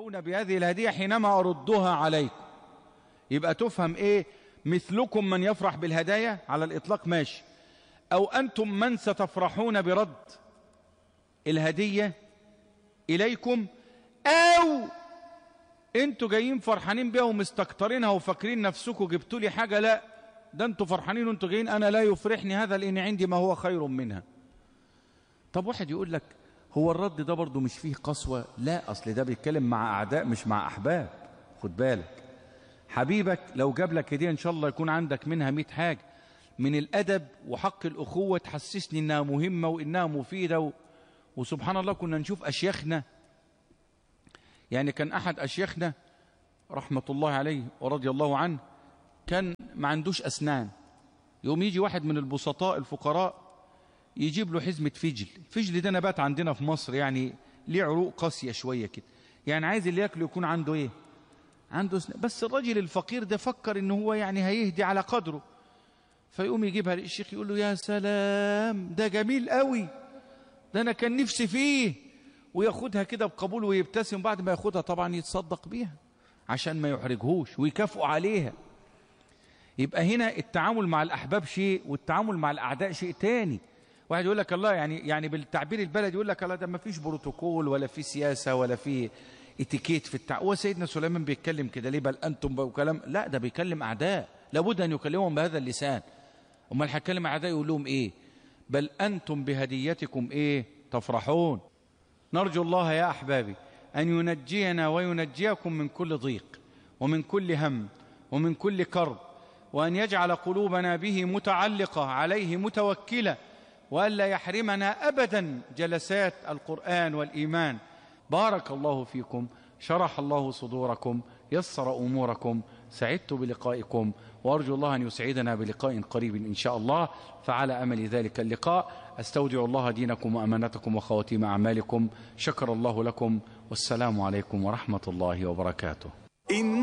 تفرحون بهذه الهدية حينما أردها عليكم يبقى تفهم إيه مثلكم من يفرح بالهدايا على الإطلاق ماشي أو أنتم من ستفرحون برد الهدية إليكم أو انتوا جايين فرحانين بيها ومستكترينها وفاكرين نفسكم جبتوا لي حاجة لا ده انتوا فرحانين وانتوا جايين انا لا يفرحني هذا لان عندي ما هو خير منها طب واحد يقول لك هو الرد ده برضه مش فيه قسوة لا اصل ده بيتكلم مع اعداء مش مع احباب خد بالك حبيبك لو جاب لك هدية ان شاء الله يكون عندك منها 100 حاجة من الادب وحق الاخوة تحسسني انها مهمة وانها مفيدة و... وسبحان الله كنا نشوف اشياخنا يعني كان احد اشياخنا رحمة الله عليه ورضي الله عنه كان ما عندوش أسنان يوم يجي واحد من البسطاء الفقراء يجيب له حزمة فجل الفجل ده نبات عندنا في مصر يعني ليه عروق قاسية شوية كده يعني عايز اللي ياكله يكون عنده ايه عنده سنان بس الراجل الفقير ده فكر ان هو يعني هيهدي على قدره فيقوم يجيبها للشيخ يقول له يا سلام ده جميل قوي ده انا كان نفسي فيه وياخدها كده بقبول ويبتسم بعد ما ياخدها طبعا يتصدق بيها عشان ما يحرجهوش ويكافئوا عليها يبقى هنا التعامل مع الأحباب شيء والتعامل مع الأعداء شيء تاني واحد يقول لك الله يعني يعني بالتعبير البلدي يقول لك الله ده ما فيش بروتوكول ولا في سياسة ولا في اتيكيت في التعامل هو سيدنا سليمان بيتكلم كده ليه بل أنتم وكلام لا ده بيكلم أعداء لابد أن يكلمهم بهذا اللسان أمال هيكلم أعداء يقول لهم إيه بل أنتم بهديتكم إيه تفرحون نرجو الله يا أحبابي أن ينجينا وينجيكم من كل ضيق ومن كل هم ومن كل كرب وأن يجعل قلوبنا به متعلقة عليه متوكلة وألا يحرمنا أبدا جلسات القرآن والإيمان بارك الله فيكم شرح الله صدوركم يسر أموركم سعدت بلقائكم وأرجو الله أن يسعدنا بلقاء قريب إن شاء الله فعلى أمل ذلك اللقاء أستودع الله دينكم وأمانتكم وخواتيم أعمالكم شكر الله لكم والسلام عليكم ورحمة الله وبركاته إن